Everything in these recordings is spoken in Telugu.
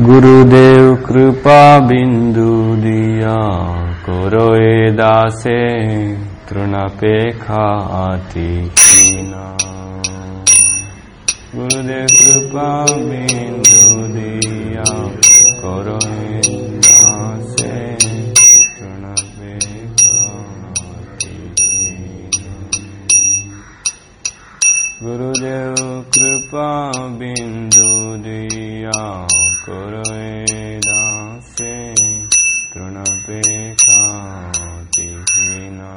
গুরুদেব কৃপা বিন্দু দিয়া করয়ে দাসে তৃণপেক্ষা আতিহীনা গুরুদেব কৃপা বিন্দু দিয়া করয়ে দাসে তৃণপেক্ষা আতিহীনা গুরুদেব কৃপা বিন্দু দিয়া করয়ে দাসে তৃণপেক্ষাতিহীনা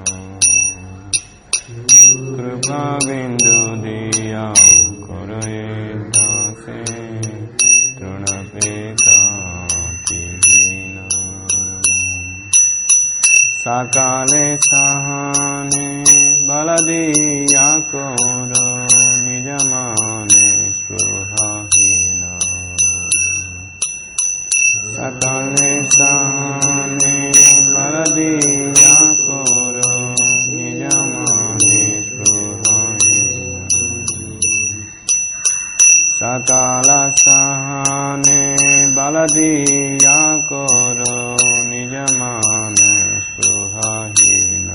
কৃপা বিন্দু দিয়া করয়ে দাসে তৃণপেক্ষাতিহীনা সকালে সহানে বল দিয়া কর নিজ মানে স্পৃহীন সকালে সহানে বল দিয়া কর নিজ মানে স্পৃহীন সকাল সহানে বল দিয়া কর নিজ মানে স্পৃহীন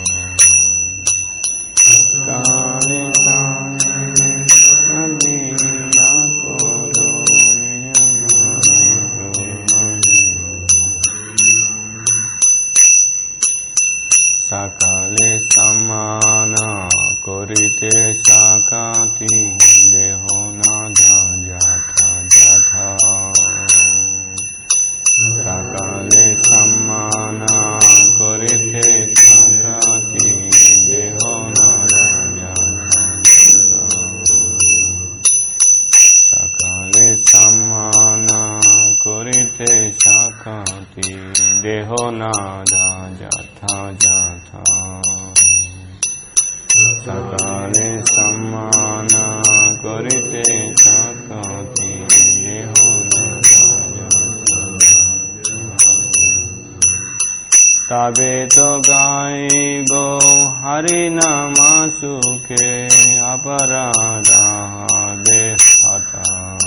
কালে সহানে বল দিয়া কর নিজ মানে সকালে সমান করিতে সাকাতি দেহ নাধা যথা যথা সকালে সমান করিতে সাকাতি দেহ নাধা যথা যথা সকালে সমান করিতে সাকাতি দেহ নাদা যথা যথা সকালে সমান করিতে সাকাতি দেহ নাদা যথা তবে তো গাইব হরি নাম সুখে অপরাধা দেহতা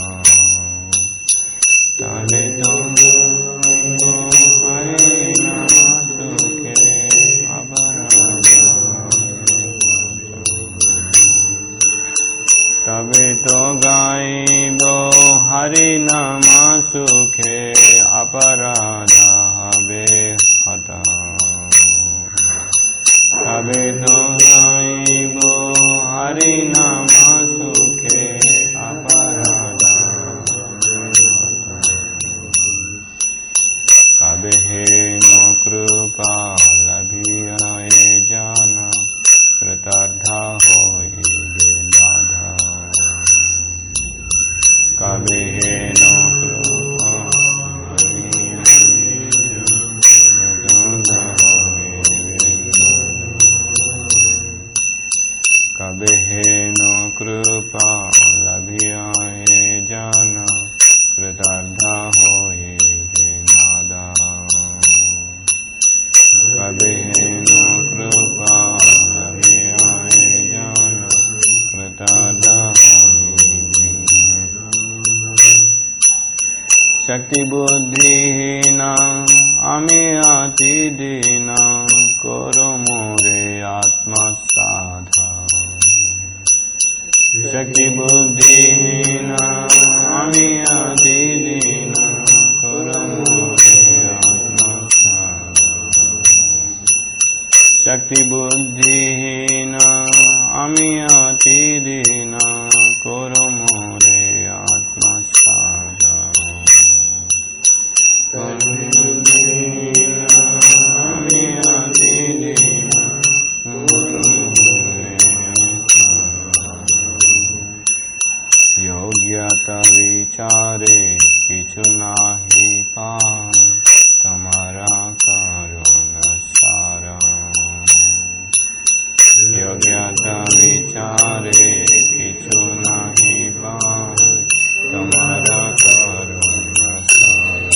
তবে তো গাইব হরি নাম সুখে অপরাধা তবে তো গাইব হরি নাম সুখে অপরাধা হবে হতা তবে তো গাইব হরি নাম সুখে অপরাধা কবে হে নো কৃপা লভিয়ে জানা কৃতার্থা হইবে বাধা কবে হে নো কৃপা কবে হে নো কৃপা লভিয়ে জানা কৃতার্থা হইবে নাদা কবে হে নো কৃপা লভিয়ে জানা কৃতার্থা হইবে শক্তি বুদ্ধিহীনা আমি আতি দীনা করো মোরে আত্মা সাধা শক্তি বুদ্ধিহীনা আমি আতি দীনা করো মোরে আত্মা সাধা শক্তি বুদ্ধিহীনা আমি আতি দীনা করো মোরে আত্মা সাধা আমি আতি দীনা করো মোরে যোগ্যতা বিচারে কিছু নাহি পান তোমারা করুণ সারা যোগ্যতা বিচারে কিছু নাহি পান তোমারা করুণ সারা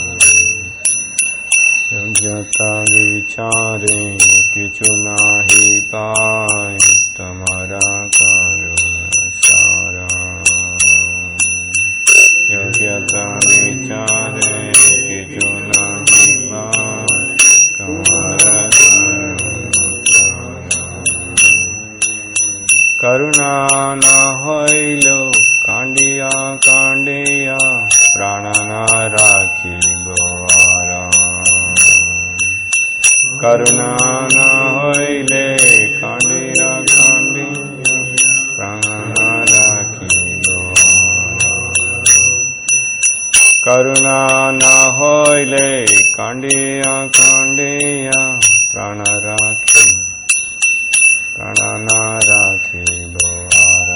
যোগ্যতা বিচারে কিছু নাহি পায় তোমারা করুণ সারা যোগ্যতা કાંડિયા પ્રાણના રાખી ગોવારા કરુણા ના હોઈલે કાંડિયા કાંડિયા પ્રાણના રાખી ગોવારા કરુણા ના હોઈલે કાંડિયા કાંડિયા પ્રાણ રાખી પ્રાણના રાખી ગોવારા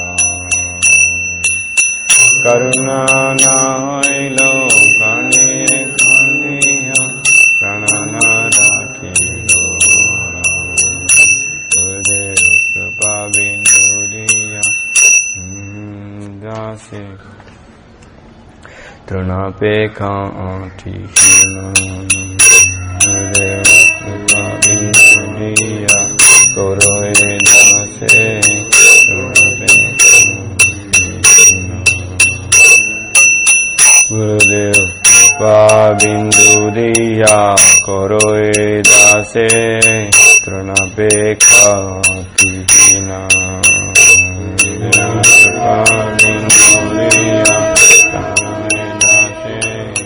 કરુણા ના હોઈલો કાંડિયે કાંડિયા પ્રાણના રાખી ગોવારા ગુરુદેવ કૃપા બિંદુરિયા દાસે તૃણાપેખાઠી ગુરુદેવ કૃપા બિંદુરિયા કરોએ દાસે ગુરુદેવ કૃપા બિંદુરિયા કરોએ દાસે તૃણપેખાથી કૃપા બિંદુરિયા કરોએ દાસે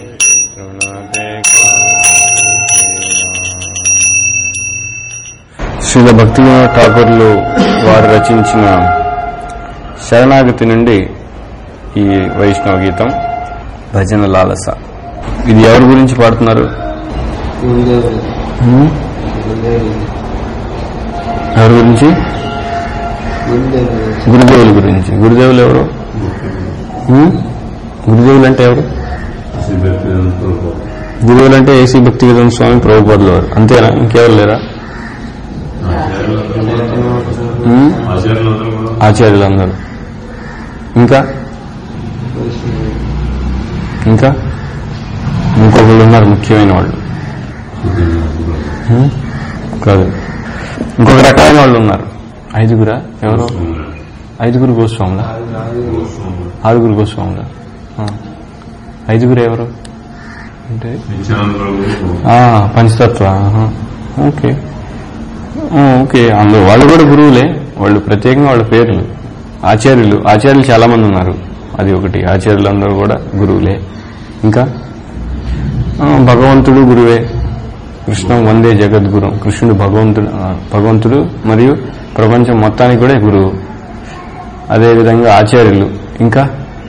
శ్రీల భక్తి ఠాకూర్లు వారు రచించిన శరణాగతి నుండి ఈ వైష్ణవ గీతం భజన లాలస ఇది ఎవరి గురించి పాడుతున్నారు హ్మ్? ఎవరి గురించి గురుదేవుల గురించి గురుదేవులు ఎవరు హ్మ్? గురుదేవులు అంటే ఎవరు గురువులు అంటే ఏసీ భక్తివేదాంత స్వామి ప్రభుపాదులు వారు అంతేనా ఇంకెవరు లేరా హ్మ్? ఆచార్యులందరూ ఇంకా ఇంకా ఇంకొకళ్ళు ఉన్నారు ముఖ్యమైన వాళ్ళు హ్మ్? కాదు ఇంకొక రకమైన వాళ్ళు ఉన్నారు ఐదుగురా ఎవరు ఐదుగురు గోస్వాములా ఆరుగురు గోస్వాములా ఆ. ఐదుగురు ఎవరు అంటే ఆ, పంచతత్వ ఆహా. ఓకే ఆ, ఓకే అందరూ వాళ్ళు కూడా గురువులే వాళ్ళు ప్రత్యేకంగా వాళ్ళ పేర్లు ఆచార్యులు ఆచార్యులు చాలా మంది ఉన్నారు అది ఒకటి ఆచార్యులు అందరూ కూడా గురువులే ఇంకా ఆ, భగవంతుడు గురువే కృష్ణం వందే జగద్గురు కృష్ణుడు భగవంతుడు ఆ, భగవంతుడు మరియు ప్రపంచం మొత్తానికి కూడా గురువు అదేవిధంగా ఆచార్యులు ఇంకా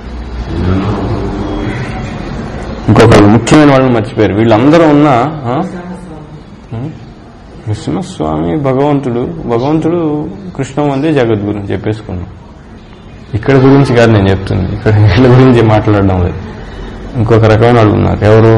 ఇంకొకరు ముఖ్యమైన వాళ్ళని మర్చిపోయారు వీళ్ళందరూ ఉన్న ఆ? ఉం? నృసింహస్వామి భగవంతుడు భగవంతుడు కృష్ణం వందే జగద్గురు అని చెప్పేసుకున్నాం ఇక్కడ గురించి కాదు నేను చెప్తుంది ఇక్కడ వీళ్ళ గురించి మాట్లాడడం లేదు ఇంకొక రకమైన వాళ్ళు ఉన్నారు ఎవరు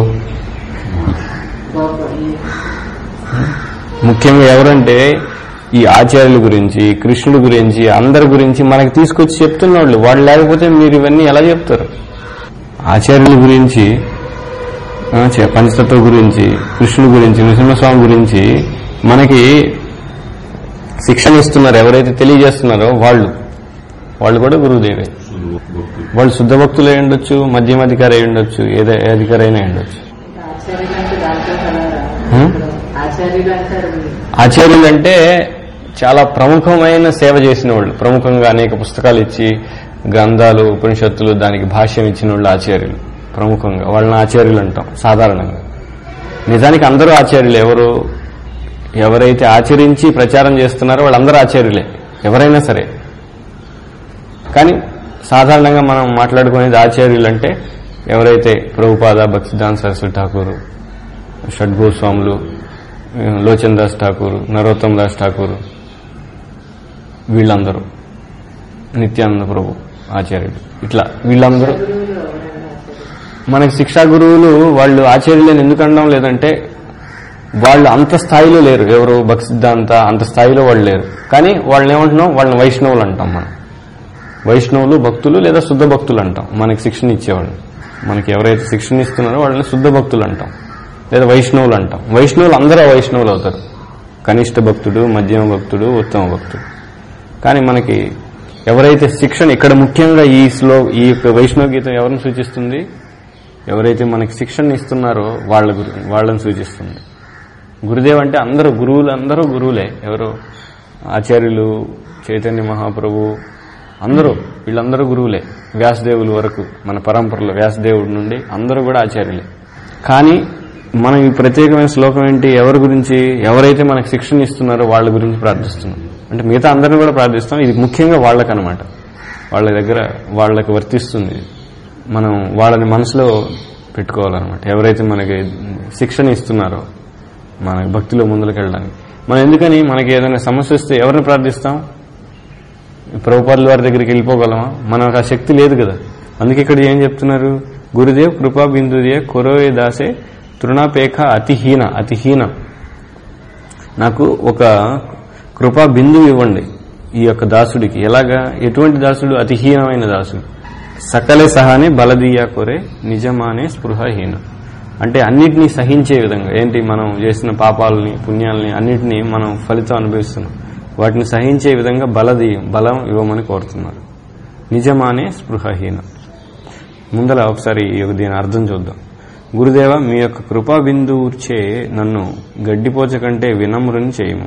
ముఖ్యంగా ఎవరంటే ఈ ఆచార్యుల గురించి కృష్ణుడి గురించి అందరి గురించి మనకి తీసుకొచ్చి చెప్తున్న వాళ్ళు వాళ్ళు లేకపోతే మీరు ఇవన్నీ ఎలా చెప్తారు ఆచార్యుల గురించి ఆ, చే- పంచతత్వ గురించి కృష్ణుడి గురించి నృసింహస్వామి గురించి మనకి శిక్షణ ఇస్తున్నారు ఎవరైతే తెలియజేస్తున్నారో వాళ్ళు వాళ్ళు కూడా గురుదేవే వాళ్ళు శుద్ధ భక్తులు అయి ఉండొచ్చు మధ్యమ అధికారి అయి ఉండొచ్చు ఏదే ఏ అధికారి అయినా అయి ఉండొచ్చు ఆచార్యులు అంటే దాంట్లో కలవరా హ్మ్? ఆచార్యులు అంటారు ఆచార్యులు అంటే చాలా ప్రముఖమైన సేవ చేసిన వాళ్ళు ప్రముఖంగా అనేక పుస్తకాలు ఇచ్చి గ్రంథాలు ఉపనిషత్తులు దానికి భాష్యం ఇచ్చిన వాళ్ళు ఆచార్యులు ప్రముఖంగా వాళ్ళని ఆచార్యులు అంటాం సాధారణంగా నిజానికి అందరూ ఆచార్యులు ఎవరు ఎవరైతే ఆచరించి ప్రచారం చేస్తున్నారో వాళ్ళందరూ ఆచార్యులే ఎవరైనా సరే కానీ సాధారణంగా మనం మాట్లాడుకునేది ఆచార్యులు అంటే ఎవరైతే ప్రభుపాద భక్తిదాన్ సరస్వతి ఠాకూరు షడ్గోస్వాములు లోచన్ దాస్ ఠాకూర్ నరోత్తమ్ దాస్ ఠాకూర్ వీళ్ళందరూ నిత్యానంద ప్రభు ఆచార్యులు ఇట్లా వీళ్ళందరూ గురువులు ఎవరైనా ఆచార్యులు మనకి శిక్షా గురువులు వాళ్ళు ఆచార్యులను ఎందుకు అనడం లేదంటే వాళ్ళు అంత స్థాయిలో లేరు ఎవరు భక్తి సిద్ధాంత అంత స్థాయిలో వాళ్ళు లేరు కానీ వాళ్ళని ఏమంటున్నాం వాళ్ళని వైష్ణవులు అంటాం మనం వైష్ణవులు భక్తులు లేదా శుద్ధ భక్తులు అంటాం మనకి శిక్షణ ఇచ్చేవాళ్ళు మనకి ఎవరైతే శిక్షణ ఇస్తున్నారో వాళ్ళని శుద్ధ భక్తులు అంటాం లేదా వైష్ణవులు అంటాం వైష్ణవులు అందరూ వైష్ణవులు అవుతారు కనిష్ట భక్తుడు మధ్యమ భక్తుడు ఉత్తమ భక్తుడు కానీ మనకి ఎవరైతే శిక్షణ ఇక్కడ ముఖ్యంగా ఈ శ్లో ఈ యొక్క వైష్ణవ గీతం ఎవరిని సూచిస్తుంది ఎవరైతే మనకి శిక్షణ ఇస్తున్నారో వాళ్ళ గురి వాళ్ళని సూచిస్తుంది గురుదేవ్ అంటే అందరూ గురువులు అందరూ గురువులే ఎవరు ఆచార్యులు చైతన్య మహాప్రభు అందరూ వీళ్ళందరూ గురువులే వ్యాసదేవుల వరకు మన పరంపరలో వ్యాసదేవుడి నుండి అందరూ కూడా ఆచార్యులే కానీ మనం ఈ ప్రత్యేకమైన శ్లోకం ఏంటి ఎవరి గురించి ఎవరైతే మనకు శిక్షణ ఇస్తున్నారో వాళ్ళ గురించి ప్రార్థిస్తున్నాం అంటే మిగతా అందరిని కూడా ప్రార్థిస్తాం ఇది ముఖ్యంగా వాళ్ళకనమాట వాళ్ళ దగ్గర వాళ్ళకి వర్తిస్తుంది మనం వాళ్ళని మనసులో పెట్టుకోవాలన్నమాట ఎవరైతే మనకి శిక్షణ ఇస్తున్నారో మన భక్తిలో ముందుకు వెళ్ళడానికి మనం ఎందుకని మనకి ఏదైనా సమస్య వస్తే ఎవరిని ప్రార్థిస్తాం ప్రభుపాదుల వారి దగ్గరికి వెళ్ళిపోగలమా మనకు ఆ శక్తి లేదు కదా అందుకే ఇక్కడ ఏం చెప్తున్నారు గురుదేవ్ కృపా బిందుదే కొరోయే దాసే తృణాపేఖ అతిహీన అతిహీన నాకు ఒక కృపా బిందువు ఇవ్వండి ఈ యొక్క దాసుడికి ఎలాగా ఎటువంటి దాసుడు అతిహీనమైన దాసుడు సకలే సహానే బలదీయా కొరే నిజమానే స్పృహహీన అంటే అన్నిటినీ సహించే విధంగా ఏంటి మనం చేసిన పాపాలని పుణ్యాలని అన్నిటినీ మనం ఫలితం అనుభవిస్తున్నాం వాటిని సహించే విధంగా బలది బలం ఇవ్వమని కోరుతున్నారు నిజమానే స్పృహహీన ముందల ఒకసారి ఈ యొక్క దీని అర్థం చూద్దాం గురుదేవ మీ యొక్క కృపా బిందువుచే నన్ను గడ్డిపోచ కంటే వినమ్రుని చేయము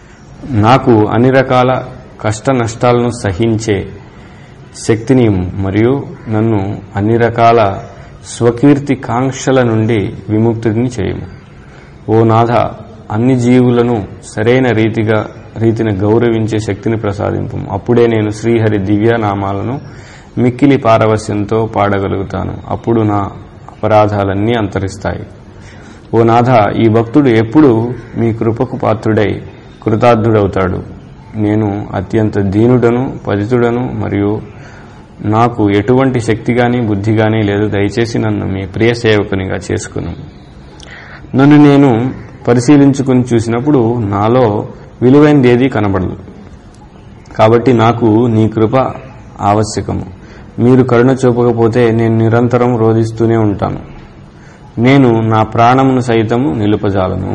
నాకు అన్ని రకాల కష్ట నష్టాలను సహించే శక్తిని ఇమ్ము. మరియు నన్ను అన్ని రకాల స్వకీర్తి కాంక్షల నుండి విముక్తుడిని చేయము ఓ నాథ అన్ని జీవులను సరైన రీతిగా రీతిని గౌరవించే శక్తిని ప్రసాదింపు అప్పుడే నేను శ్రీహరి దివ్యనామాలను మిక్కిలి పారవస్యంతో పాడగలుగుతాను అప్పుడు నా అపరాధాలన్నీ అంతరిస్తాయి ఓ నాథ ఈ భక్తుడు ఎప్పుడు మీ కృపకు పాత్రుడై కృతార్థుడవుతాడు నేను అత్యంత దీనుడను పతితుడను మరియు నాకు ఎటువంటి శక్తి గాని బుద్ధి గాని లేదు దయచేసి నన్ను మీ ప్రియ సేవకునిగా చేసుకును నన్ను నేను పరిశీలించుకుని చూసినప్పుడు నాలో విలువైనది ఏదీ కనబడదు కాబట్టి నాకు నీ కృప ఆవశ్యకము మీరు కరుణ చూపకపోతే నేను నిరంతరం రోధిస్తూనే ఉంటాను నేను నా ప్రాణమును సైతము నిలుపజాలను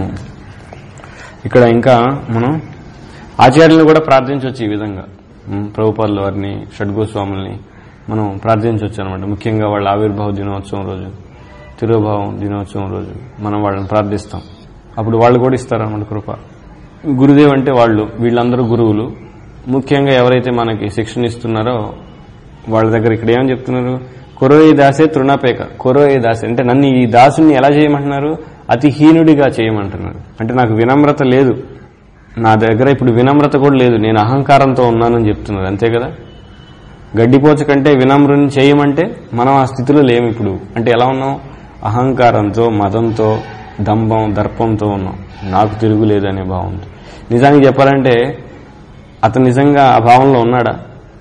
ఇక్కడ ఇంకా మనం ఆచార్యులను కూడా ప్రార్థించవచ్చు ఈ విధంగా ఉమ్, ప్రభుపాదుల వారిని షడ్గోస్వాముల్ని మనం ప్రార్థించవచ్చు అనమాట ముఖ్యంగా వాళ్ళ ఆవిర్భావ దినోత్సవం రోజు తిరుభావం దినోత్సవం రోజు మనం వాళ్ళని ప్రార్థిస్తాం అప్పుడు వాళ్ళు కూడా ఇస్తారన్నమాట కృప గురుదేవ్ అంటే వాళ్ళు వీళ్ళందరూ గురువులు ముఖ్యంగా ఎవరైతే మనకి శిక్షణ ఇస్తున్నారో వాళ్ళ దగ్గర ఇక్కడ ఏమని చెప్తున్నారు కొరోయి దాసే తృణాపేక కొరోయి దాసే అంటే నన్ను ఈ దాసుని ఎలా చేయమంటున్నారు అతి హీనుడిగా చేయమంటున్నారు అంటే నాకు వినమ్రత లేదు నా దగ్గర ఇప్పుడు వినమ్రత కూడా లేదు నేను అహంకారంతో ఉన్నానని చెప్తున్నారు అంతే కదా గడ్డిపోచ కంటే వినమ్రుని చేయమంటే మనం ఆ స్థితిలో లేము ఇప్పుడు అంటే ఎలా ఉన్నాం అహంకారంతో మదంతో దంభం దర్పంతో ఉన్నాం నాకు తిరుగులేదు అనే భావంతో నిజానికి చెప్పాలంటే అతను నిజంగా ఆ భావంలో ఉన్నాడా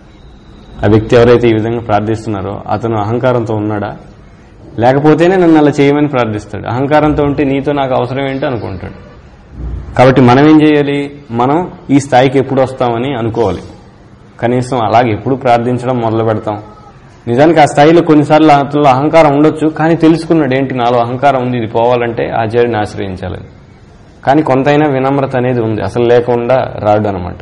ఆ వ్యక్తి ఎవరైతే ఈ విధంగా ప్రార్థిస్తున్నారో అతను అహంకారంతో ఉన్నాడా లేకపోతేనే నన్ను అలా చేయమని ప్రార్థిస్తాడు అహంకారంతో ఉంటే నీతో నాకు అవసరం ఏంటి అనుకుంటాడు కాబట్టి మనం ఏం చేయాలి మనం ఈ స్థాయికి ఎప్పుడు వస్తామని అనుకోవాలి కనీసం అలాగే ఎప్పుడు ప్రార్థించడం మొదలు పెడతాం నిజానికి ఆ స్థాయిలో కొన్నిసార్లు అతనిలో అహంకారం ఉండొచ్చు కానీ తెలుసుకున్నాడు ఏంటి నాలో అహంకారం ఉంది ఇది పోవాలంటే ఆచార్యుని ఆశ్రయించాలని కానీ కొంతైనా వినమ్రత అనేది ఉంది అసలు లేకుండా రాడు అనమాట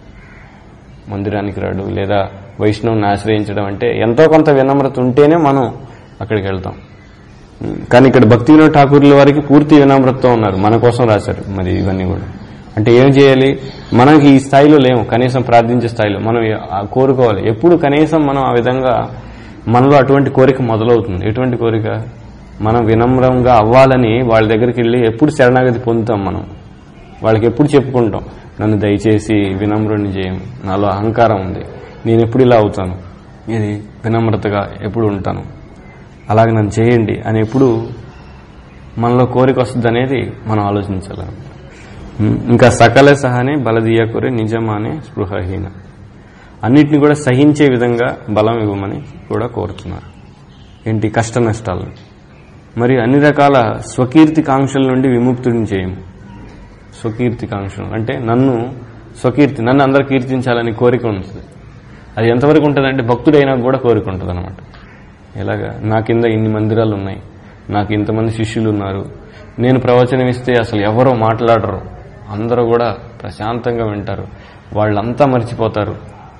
మందిరానికి రాడు లేదా వైష్ణవుని ఆశ్రయించడం అంటే ఎంతో కొంత వినమ్రత ఉంటేనే మనం అక్కడికి వెళ్తాం కానీ ఇక్కడ భక్తి వినోద్ ఠాకూర్ల వారికి పూర్తి వినమ్రతతో ఉన్నారు మన కోసం రాశారు మరి ఇవన్నీ కూడా అంటే ఏం చేయాలి మనకి ఈ స్థాయిలో లేము కనీసం ప్రార్థించే స్థాయిలో మనం ఆ కోరుకోవాలి ఎప్పుడు కనీసం మనం ఆ విధంగా మనలో అటువంటి కోరిక మొదలవుతుంది ఎటువంటి కోరిక మనం వినమ్రంగా అవ్వాలని వాళ్ళ దగ్గరికి వెళ్ళి ఎప్పుడు శరణాగతి పొందుతాం మనం వాళ్ళకి ఎప్పుడు చెప్పుకుంటాం నన్ను దయచేసి వినమ్రుని చేయం నాలో అహంకారం ఉంది నేను ఎప్పుడు ఇలా అవుతాను ఇది వినమ్రతగా ఎప్పుడు ఉంటాను అలాగే నన్ను చేయండి అని ఎప్పుడు మనలో కోరిక వస్తుంది అనేది మనం ఆలోచించాలి ఉమ్, ఇంకా సకల సహనే బలదీయ కోరే నిజమానే స్పృహహీన అన్నిటిని కూడా సహించే విధంగా బలం ఇవ్వమని కూడా కోరుతున్నారు ఏంటి కష్ట నష్టాలు మరియు అన్ని రకాల స్వకీర్తి కాంక్షల నుండి విముక్తుడిని చేయము స్వకీర్తి కాంక్షలు అంటే నన్ను స్వకీర్తి నన్ను అందరు కీర్తించాలని కోరిక ఉంటుంది అది ఎంతవరకు ఉంటుందంటే భక్తుడైనా కూడా కోరిక ఉంటుంది అనమాట ఎలాగా నా కింద ఇన్ని మందిరాలు ఉన్నాయి నాకు ఇంతమంది శిష్యులు ఉన్నారు నేను ప్రవచనం ఇస్తే అసలు ఎవరో మాట్లాడరు అందరూ కూడా ప్రశాంతంగా వింటారు వాళ్ళంతా మర్చిపోతారు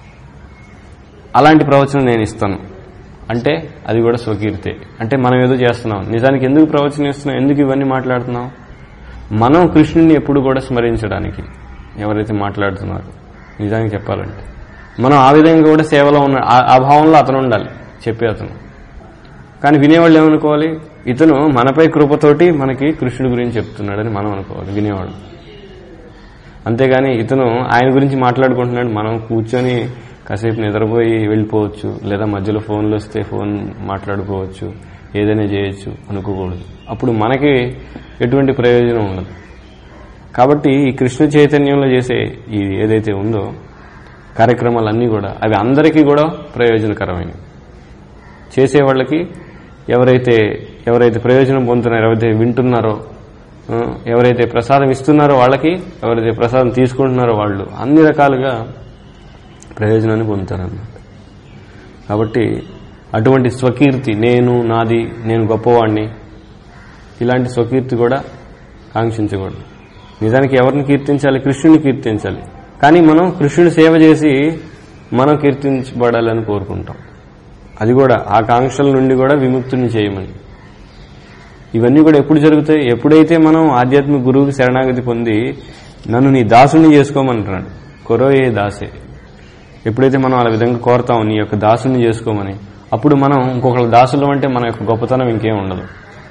అలాంటి ప్రవచనం నేను ఇస్తాను అంటే అది కూడా స్వకీర్తే అంటే మనం ఏదో చేస్తున్నాం నిజానికి ఎందుకు ప్రవచనం ఇస్తున్నాం ఎందుకు ఇవన్నీ మాట్లాడుతున్నాం మనం కృష్ణుని ఎప్పుడు కూడా స్మరించడానికి ఎవరైతే మాట్లాడుతున్నారో నిజానికి చెప్పాలంటే మనం ఆ విధంగా కూడా సేవలో ఉన్న ఆ- ఆ భావంలో అతను ఉండాలి చెప్పే అతను కానీ వినేవాళ్ళు ఏమనుకోవాలి ఇతను మనపై కృపతోటి మనకి కృష్ణుడి గురించి చెప్తున్నాడని మనం అనుకోవాలి వినేవాడు అంతేగాని ఇతను ఆయన గురించి మాట్లాడుకుంటున్నాడు మనం కూర్చొని కాసేపు నిద్రపోయి వెళ్ళిపోవచ్చు లేదా మధ్యలో ఫోన్లు వస్తే ఫోన్ మాట్లాడుకోవచ్చు ఏదైనా చేయొచ్చు అనుకోకూడదు అప్పుడు మనకి ఎటువంటి ప్రయోజనం ఉండదు కాబట్టి ఈ కృష్ణ చైతన్యంలో చేసే ఈ ఏదైతే ఉందో కార్యక్రమాలన్నీ కూడా అవి అందరికీ కూడా ప్రయోజనకరమైనవి చేసే వాళ్ళకి ఎవరైతే ఎవరైతే ప్రయోజనం పొందుతున్నారో ఎవరైతే వింటున్నారో ఆ, ఎవరైతే ప్రసాదం ఇస్తున్నారో వాళ్ళకి ఎవరైతే ప్రసాదం తీసుకుంటున్నారో వాళ్ళు అన్ని రకాలుగా ప్రయోజనాన్ని పొందుతారన్నమాట కాబట్టి అటువంటి స్వకీర్తి నేను నాది నేను గొప్పవాణ్ణి ఇలాంటి స్వకీర్తి కూడా కాంక్షించకూడదు నిజానికి ఎవరిని కీర్తించాలి కృష్ణుని కీర్తించాలి కానీ మనం కృష్ణుని సేవ చేసి మనం కీర్తించబడాలని కోరుకుంటాం అది కూడా ఆ కాంక్షల నుండి కూడా విముక్తిని చేయమని ఇవన్నీ కూడా ఎప్పుడు జరుగుతాయి ఎప్పుడైతే మనం ఆధ్యాత్మిక గురువుకి శరణాగతి పొంది నన్ను నీ దాసుని చేసుకోమంటున్నాడు కొరోయే దాసే ఎప్పుడైతే మనం ఆ విధంగా కోరతాం నీ యొక్క దాసుని చేసుకోమని అప్పుడు మనం ఇంకొకళ్ళ దాసులు అంటే మన యొక్క గొప్పతనం ఇంకేం ఉండదు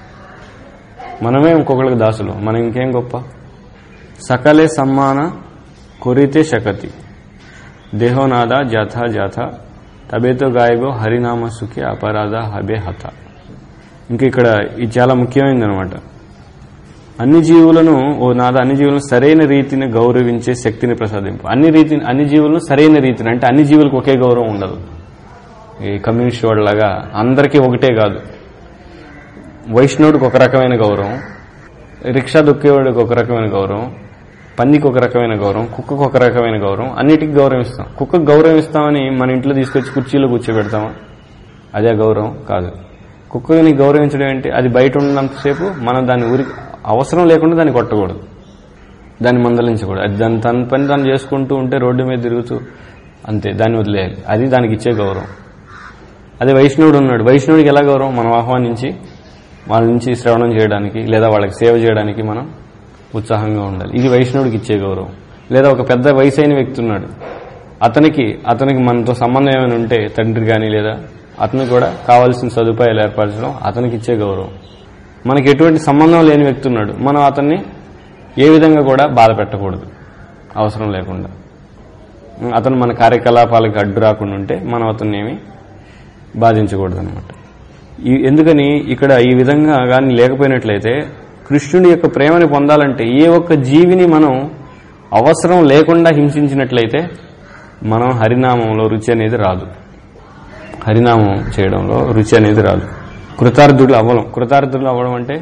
మనమే ఇంకొకళ్ళకి దాసులు మనం ఇంకేం గొప్ప సకలే సమ్మాన కొరితే శకతి దేహోనాద జాథ జాథ తబేతో గాయబో హరినామ సుఖి అపరాధ హబే హత ఇంకా ఇక్కడ ఇది చాలా ముఖ్యమైనది అనమాట అన్ని జీవులను ఓ నాద అన్ని జీవులను సరైన రీతిని గౌరవించే శక్తిని ప్రసాదింపు అన్ని రీతి అన్ని జీవులను సరైన రీతిని అంటే అన్ని జీవులకు ఒకే గౌరవం ఉండదు ఈ కమ్యూనిస్ట్ వాళ్ళలాగా అందరికీ ఒకటే కాదు వైష్ణవుడికి ఒక రకమైన గౌరవం రిక్షా దొక్కేవాడికి ఒక రకమైన గౌరవం పందికి ఒక రకమైన గౌరవం కుక్కకు ఒక రకమైన గౌరవం అన్నిటికీ గౌరవం ఇస్తాం కుక్కకు గౌరవం ఇస్తామని మన ఇంట్లో తీసుకొచ్చి కుర్చీలో కూర్చోబెడతామా అదే గౌరవం కాదు కుక్కని గౌరవించడం ఏంటి అది బయట ఉన్నంతసేపు మనం దాని ఊరికి అవసరం లేకుండా దాన్ని కొట్టకూడదు దాన్ని మందలించకూడదు అది దాని తన పని దాన్ని చేసుకుంటూ ఉంటే రోడ్డు మీద తిరుగుతూ అంతే దాన్ని వదిలేయాలి అది దానికి ఇచ్చే గౌరవం అదే వైష్ణవుడు ఉన్నాడు వైష్ణవుడికి ఎలా గౌరవం మనం ఆహ్వానించి వాళ్ళ నుంచి శ్రవణం చేయడానికి లేదా వాళ్ళకి సేవ చేయడానికి మనం ఉత్సాహంగా ఉండాలి ఇది వైష్ణవుడికి ఇచ్చే గౌరవం లేదా ఒక పెద్ద వయసు అయిన వ్యక్తి ఉన్నాడు అతనికి అతనికి మనతో సంబంధం ఏమైనా ఉంటే తండ్రి కానీ లేదా అతనికి కూడా కావాల్సిన సదుపాయాలు ఏర్పరచడం అతనికి ఇచ్చే గౌరవం మనకి ఎటువంటి సంబంధం లేని వ్యక్తి ఉన్నాడు మనం అతన్ని ఏ విధంగా కూడా బాధ పెట్టకూడదు అవసరం లేకుండా అతను మన కార్యకలాపాలకు అడ్డు రాకుండా ఉంటే మనం అతన్ని ఏమి బాధించకూడదు అనమాట ఎందుకని ఇక్కడ ఈ విధంగా కానీ లేకపోయినట్లయితే కృష్ణుడి యొక్క ప్రేమని పొందాలంటే ఏ ఒక్క జీవిని మనం అవసరం లేకుండా హింసించినట్లయితే మనం హరినామంలో రుచి అనేది రాదు హరినామం చేయడంలో రుచి అనేది రాదు కృతార్థుడు అవ్వడం కృతార్థులు అవ్వడం అంటే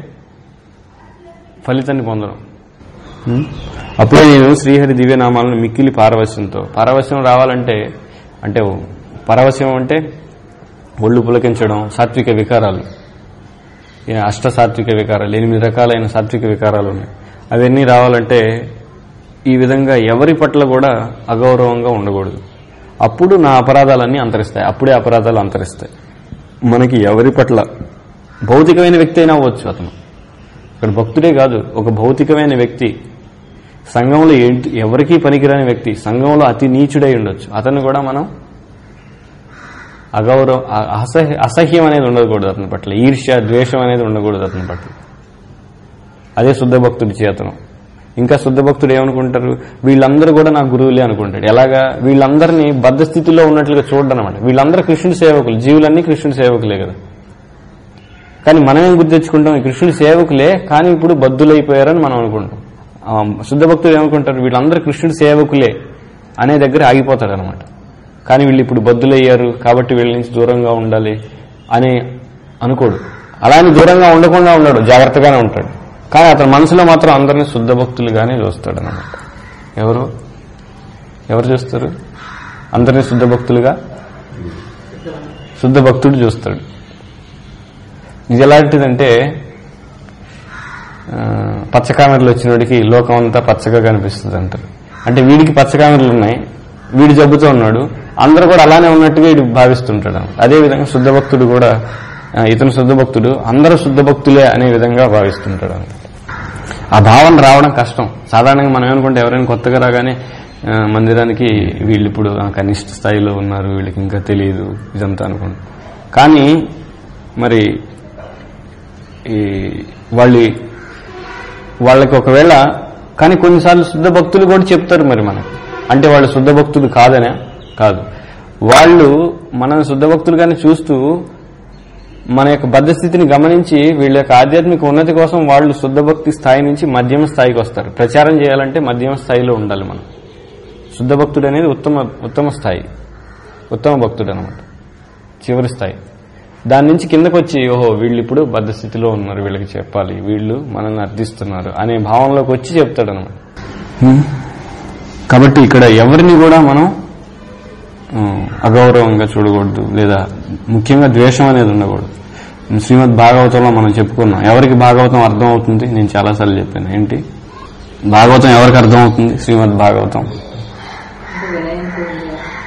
ఫలితాన్ని పొందడం ఉం? అప్పుడే నేను శ్రీహరి దివ్యనామాలను మిక్కిలి పారవశ్యంతో పారవశ్యం రావాలంటే అంటే పరవశ్యం అంటే ఒళ్ళు పులకించడం సాత్విక వికారాలు ఈ అష్ట సాత్విక వికారాలు ఎనిమిది రకాలైన సాత్విక వికారాలు ఉన్నాయి అవన్నీ రావాలంటే ఈ విధంగా ఎవరి పట్ల కూడా అగౌరవంగా ఉండకూడదు అప్పుడు నా అపరాధాలన్నీ అంతరిస్తాయి అప్పుడే అపరాధాలు అంతరిస్తాయి మనకి ఎవరి పట్ల భౌతికమైన వ్యక్తి అయినా అవ్వచ్చు అతను ఇక్కడ భక్తుడే కాదు ఒక భౌతికమైన వ్యక్తి సంఘంలో ఏంటి ఎవరికీ పనికిరాని వ్యక్తి సంఘంలో అతి నీచుడై ఉండొచ్చు అతన్ని కూడా మనం అగౌరవం అ- అసహ్య అసహ్యం అనేది ఉండకూడదు అతని పట్ల ఈర్ష్య ద్వేషం అనేది ఉండకూడదు అతని పట్ల అదే శుద్ధ భక్తుడి చేతనం ఇంకా శుద్ధ భక్తుడు ఏమనుకుంటారు వీళ్ళందరూ కూడా నా గురువులే అనుకుంటాడు ఎలాగా వీళ్ళందరినీ బద్ధ స్థితిలో ఉన్నట్లుగా చూడడం అనమాట వీళ్ళందరూ కృష్ణుడి సేవకులు జీవులన్నీ కృష్ణుడి సేవకులే కదా కానీ మనం ఏం గుర్తు తెచ్చుకుంటాం ఈ కృష్ణుడి సేవకులే కానీ ఇప్పుడు బద్దులైపోయారని మనం అనుకుంటాం ఆ, శుద్ధ భక్తులు ఏమనుకుంటారు వీళ్ళందరూ కృష్ణుడి సేవకులే అనే దగ్గర ఆగిపోతాడు అనమాట కానీ వీళ్ళు ఇప్పుడు బద్దులయ్యారు కాబట్టి వీళ్ళ నుంచి దూరంగా ఉండాలి అని అనుకోడు అలా అని దూరంగా ఉండకుండా ఉన్నాడు జాగ్రత్తగానే ఉంటాడు కానీ అతని మనసులో మాత్రం అందరినీ శుద్ధ భక్తులుగానే చూస్తాడు అనమాట ఎవరు ఎవరు చూస్తారు అందరినీ శుద్ధ భక్తులుగా శుద్ధ భక్తుడు చూస్తాడు ఇది ఎలాంటిదంటే ఆ, పచ్చకామెరలు వచ్చినోడికి లోకం అంతా పచ్చగా కనిపిస్తుంది అంటారు అంటే వీడికి పచ్చకామెరలు ఉన్నాయి వీడి జబ్బుతో ఉన్నాడు అందరూ కూడా అలానే ఉన్నట్టుగా వీడు భావిస్తుంటాడు అన్నమాట. అదే విధంగా శుద్ధ భక్తుడు కూడా ఆ, ఇతను శుద్ధ భక్తుడు అందరూ శుద్ధ భక్తులే అనే విధంగా భావిస్తుంటాడు అన్నమాట. ఆ భావన రావడం కష్టం సాధారణంగా మనం ఏమనుకుంటే ఎవరైనా కొత్తగా రాగానే ఆ, మందిరానికి వీళ్ళు ఇప్పుడు ఆ, కనిష్ట స్థాయిలో ఉన్నారు వీళ్ళకి ఇంకా తెలియదు ఇదంతా అనుకోండి కానీ మరి ఈ వాళ్ళు వాళ్ళకి ఒకవేళ కానీ కొన్నిసార్లు శుద్ధ భక్తులు కూడా చెప్తారు మరి మనకు అంటే వాళ్ళు శుద్ధ భక్తులు కాదనే కాదు వాళ్ళు మనం శుద్ధ భక్తులుగానే చూస్తూ మన యొక్క బద్ధస్థితిని గమనించి వీళ్ళ యొక్క ఆధ్యాత్మిక ఉన్నతి కోసం వాళ్ళు శుద్ధ భక్తి స్థాయి నుంచి మధ్యమ స్థాయికి వస్తారు ప్రచారం చేయాలంటే మధ్యమ స్థాయిలో ఉండాలి మనం శుద్ధ భక్తుడు అనేది ఉత్తమ ఉత్తమ స్థాయి ఉత్తమ భక్తుడు అనమాట చివరి స్థాయి దాని నుంచి కిందకు వచ్చి ఓహో వీళ్ళు ఇప్పుడు బద్ధస్థితిలో ఉన్నారు వీళ్ళకి చెప్పాలి వీళ్ళు మనల్ని అర్థిస్తున్నారు అనే భావనలోకి వచ్చి చెప్తాడు అనమాట కాబట్టి ఇక్కడ ఎవరిని కూడా మనం ఉమ్, అగౌరవంగా చూడకూడదు లేదా ముఖ్యంగా ద్వేషం అనేది ఉండకూడదు శ్రీమద్ భాగవతంలో మనం చెప్పుకున్నాం ఎవరికి భాగవతం అర్థం అవుతుంది నేను చాలాసార్లు చెప్పాను ఏంటి భాగవతం ఎవరికి అర్థం అవుతుంది శ్రీమద్ భాగవతం అంటే వినయం కూడా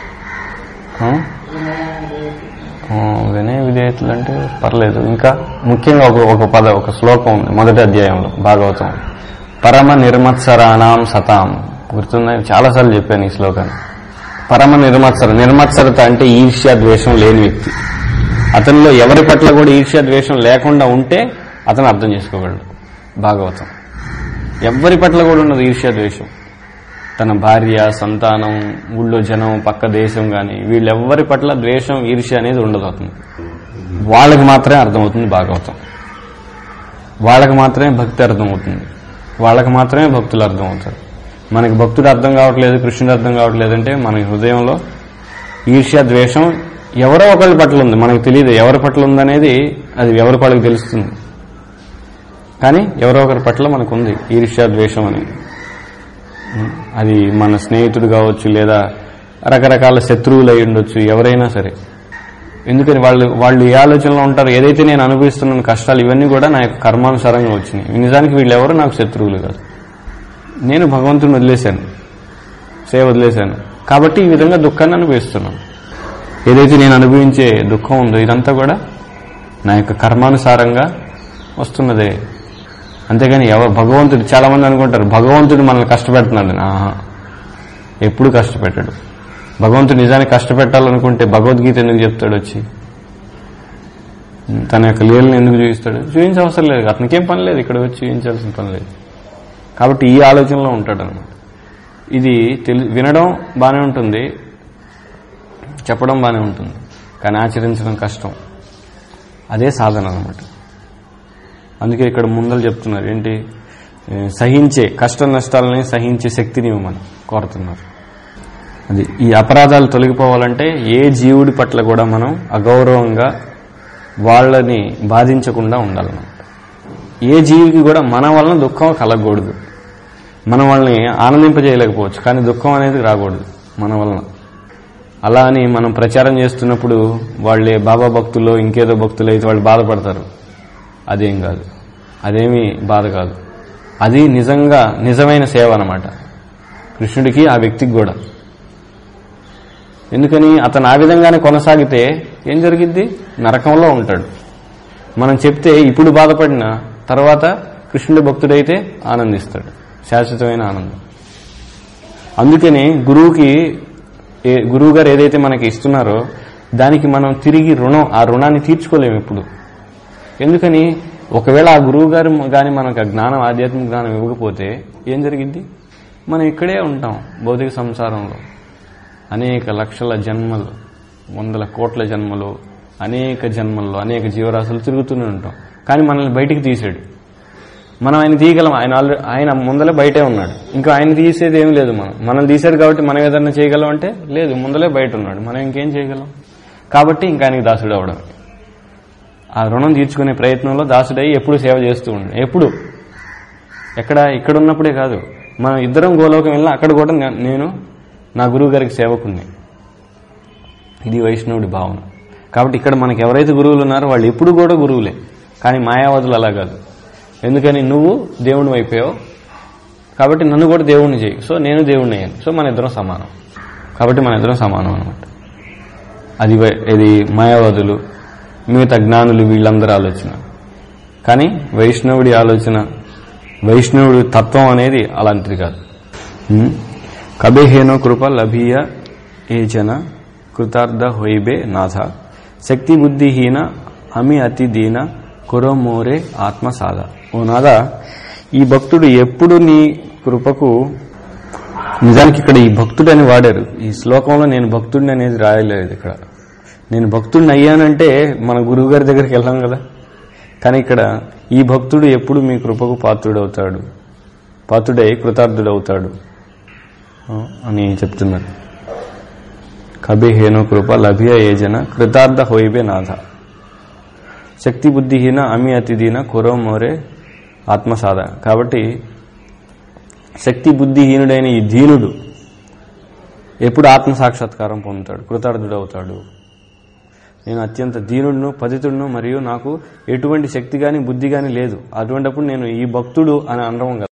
ఆ? వినయం ఆ, వినయ విధేయతలు అంటే పర్లేదు ఇంకా ముఖ్యంగా ఒక ఒక పద ఒక శ్లోకం ఉంది మొదటి అధ్యాయంలో భాగవతం పరమ నిర్మత్సరాణం సతాం గుర్తున్నాయి చాలాసార్లు చెప్పాను ఈ శ్లోకాన్ని పరమ నిర్మత్సర నిర్మత్సరత అంటే ఈర్ష్య ద్వేషం లేని వ్యక్తి అతనిలో ఎవరి పట్ల కూడా ఈర్ష్య ద్వేషం లేకుండా ఉంటే అతను అర్థం చేసుకోగలడు భాగవతం ఎవరి పట్ల కూడా ఉన్నది ఈర్ష్య ద్వేషం తన భార్య సంతానం ఊళ్ళో జనం పక్క దేశం గాని వీళ్ళెవ్వరి పట్ల ద్వేషం ఈర్ష్య అనేది ఉండదు అతను వాళ్ళకి మాత్రమే అర్థమవుతుంది భాగవతం వాళ్ళకి మాత్రమే భక్తి అర్థమవుతుంది వాళ్ళకి మాత్రమే భక్తులు అర్థమవుతారు మనకి భక్తుడు అర్థం కావట్లేదు కృష్ణుడు అర్థం కావట్లేదు అంటే మన హృదయంలో ఈర్ష్య ద్వేషం ఎవరో ఒకరి పట్ల ఉంది మనకు తెలియదు ఎవరి పట్ల ఉందనేది అది ఎవరి వాళ్ళకి తెలుస్తుంది కానీ ఎవరో ఒకరి పట్ల మనకు ఉంది ఈర్ష్య ద్వేషం అనేది అది మన స్నేహితుడు కావచ్చు లేదా రకరకాల శత్రువులు అయి ఉండొచ్చు ఎవరైనా సరే ఎందుకని వాళ్ళు వాళ్ళు ఏ ఆలోచనలో ఉంటారు ఏదైతే నేను అనుభవిస్తున్న కష్టాలు ఇవన్నీ కూడా నా యొక్క కర్మానుసారంగా వచ్చినాయి నిజానికి వీళ్ళెవరు నాకు శత్రువులు కాదు నేను భగవంతుని వదిలేశాను సేవ వదిలేశాను కాబట్టి ఈ విధంగా దుఃఖాన్ని అనుభవిస్తున్నాను ఏదైతే నేను అనుభవించే దుఃఖం ఉందో ఇదంతా కూడా నా యొక్క కర్మానుసారంగా వస్తున్నదే అంతేగాని ఎవ భగవంతుడు చాలా మంది అనుకుంటారు భగవంతుడు మనల్ని కష్టపెడుతున్నాడు ఆహా ఎప్పుడు కష్టపెట్టాడు భగవంతుడు నిజానికి కష్టపెట్టాలనుకుంటే భగవద్గీత ఎందుకు చెప్తాడు వచ్చి తన యొక్క లీలను ఎందుకు చూపిస్తాడు చూపించే అవసరం లేదు అతనికేం పని లేదు ఇక్కడ వచ్చి చూపించాల్సిన పని లేదు కాబట్టి ఈ ఆలోచనలో ఉంటాడు అనమాట ఇది తెలి వినడం బాగానే ఉంటుంది చెప్పడం బాగానే ఉంటుంది కానీ ఆచరించడం కష్టం అదే సాధన అనమాట అందుకే ఇక్కడ ముందలు చెప్తున్నారు ఏంటి ఏ, సహించే కష్ట నష్టాలని సహించే శక్తిని ఇవ్వమని కోరుతున్నారు అది ఈ అపరాధాలు తొలగిపోవాలంటే ఏ జీవుడి పట్ల కూడా మనం అగౌరవంగా వాళ్ళని బాధించకుండా ఉండాలన్నమాట ఏ జీవికి కూడా మన వలన దుఃఖం కలగకూడదు మనం వాళ్ళని ఆనందింపజేయలేకపోవచ్చు కానీ దుఃఖం అనేది రాకూడదు మన వలన అలా అని మనం ప్రచారం చేస్తున్నప్పుడు వాళ్ళే బాబా భక్తులు ఇంకేదో భక్తులు అయితే వాళ్ళు బాధపడతారు అదేం కాదు అదేమీ బాధ కాదు అది నిజంగా నిజమైన సేవ అన్నమాట కృష్ణుడికి ఆ వ్యక్తికి కూడా ఎందుకని అతను ఆ విధంగానే కొనసాగితే ఏం జరిగిద్ది నరకంలో ఉంటాడు మనం చెప్తే ఇప్పుడు బాధపడిన తర్వాత కృష్ణుడి భక్తుడైతే ఆనందిస్తాడు శాశ్వతమైన ఆనందం అందుకని గురువుకి ఏ గురువు గారు ఏదైతే మనకి ఇస్తున్నారో దానికి మనం తిరిగి రుణం ఆ రుణాన్ని తీర్చుకోలేము ఇప్పుడు ఎందుకని ఒకవేళ ఆ గురువు గారు కానీ మనకు ఆ జ్ఞానం ఆధ్యాత్మిక జ్ఞానం ఇవ్వకపోతే ఏం జరిగింది మనం ఇక్కడే ఉంటాం భౌతిక సంసారంలో అనేక లక్షల జన్మలు వందల కోట్ల జన్మలు అనేక జన్మల్లో అనేక జీవరాశులు తిరుగుతూనే ఉంటాం కానీ మనల్ని బయటికి తీసాడు మనం ఆయన తీయగలం ఆయన ఆల్రెడీ ఆయన ముందలే బయటే ఉన్నాడు ఇంకా ఆయన తీసేది ఏం లేదు మనం మనం తీసాడు కాబట్టి మనం ఏదన్నా చేయగలం అంటే లేదు ముందలే బయట ఉన్నాడు మనం ఇంకేం చేయగలం కాబట్టి ఇంకా ఆయనకి దాసుడు అవడం ఆ రుణం తీర్చుకునే ప్రయత్నంలో దాసుడై ఎప్పుడు సేవ చేస్తూ ఉండు ఎప్పుడు ఎక్కడ ఇక్కడ ఉన్నప్పుడే కాదు మనం ఇద్దరం గోలోకం వెళ్ళినా అక్కడ కూడా నే- నేను నా గురువు గారికి సేవకుణ్ణి ఇది వైష్ణవుడి భావన కాబట్టి ఇక్కడ మనకి ఎవరైతే గురువులు ఉన్నారో వాళ్ళు ఎప్పుడు కూడా గురువులే కానీ మాయావాదులు అలా కాదు ఎందుకని నువ్వు దేవుని అయిపోయావు కాబట్టి నన్ను కూడా దేవుణ్ణి చేయి సో నేను దేవుణ్ణి అయ్యాను సో మన ఇద్దరం సమానం కాబట్టి మన ఇద్దరం సమానం అనమాట అది వై- ఇది మాయావాదులు మిగతా జ్ఞానులు వీళ్ళందరి ఆలోచన కానీ వైష్ణవుడి ఆలోచన వైష్ణవుడి తత్వం అనేది అలాంటిది కాదు ఉం? కబేహేనో కృప లభీయ ఏ జన కృతార్థ హొయిబే నాథ శక్తి బుద్ధిహీన అమి అతి దీన కురో మోరే ఆత్మ సాధ ఓ నాథ ఈ భక్తుడు ఎప్పుడు నీ కృపకు నిజానికి ఇక్కడ ఈ భక్తుడు అని వాడారు ఈ శ్లోకంలో నేను భక్తుడిని అనేది రాయలేదు ఇక్కడ నేను భక్తుడిని అయ్యానంటే మన గురువు గారి దగ్గరికి వెళ్ళాం కదా కానీ ఇక్కడ ఈ భక్తుడు ఎప్పుడు మీ కృపకు పాత్రుడవుతాడు పాత్రుడై కృతార్థుడవుతాడు ఆ, అని చెప్తున్నారు కబిహేను కృప లభ్య ఏజన కృతార్థ హోయిబే నాథ శక్తి బుద్ధిహీన అమి అతిదీన కురో మోరే ఆత్మసాధ కాబట్టి శక్తి బుద్ధిహీనుడైన ఈ దీనుడు ఎప్పుడు ఆత్మ సాక్షాత్కారం పొందుతాడు కృతార్థుడవుతాడు నేను అత్యంత దీనుడును పతితుడును మరియు నాకు ఎటువంటి శక్తి గాని బుద్ధి గాని లేదు అటువంటిప్పుడు నేను ఈ భక్తుడు అని అనడం కదా